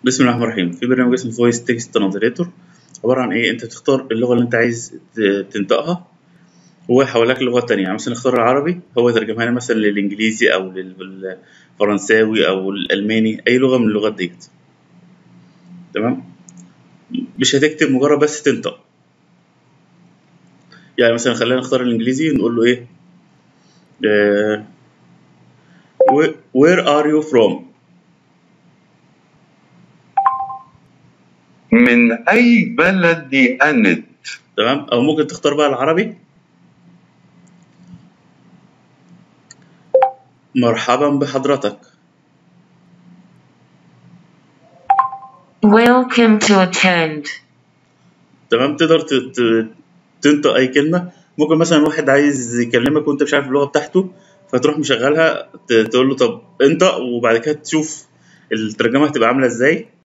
بسم الله الرحمن الرحيم في برنامج اسمه فويس تكست ترانزليتور عبارة عن إيه أنت بتختار اللغة اللي أنت عايز ت- تنطقها وهو يحول لك لغة تانية يعني مثلا اختار العربي هو يترجمها لي مثلا للإنجليزي أو لل- للفرنساوي أو الألماني أي لغة من اللغات ديت تمام مش هتكتب مجرد بس تنطق يعني مثلا خلينا نختار الإنجليزي نقول له إيه آه where where are you from من أي بلد أنت؟ تمام أو ممكن تختار بقى العربي مرحبا بحضرتك Welcome to attend. تمام تقدر ت- ت- تنطق اي كلمه ممكن مثلا واحد عايز يكلمك وانت مش عارف اللغه بتاعته فتروح مشغلها ت- تقول له طب انطق وبعد كده تشوف الترجمه هتبقى عامله ازاي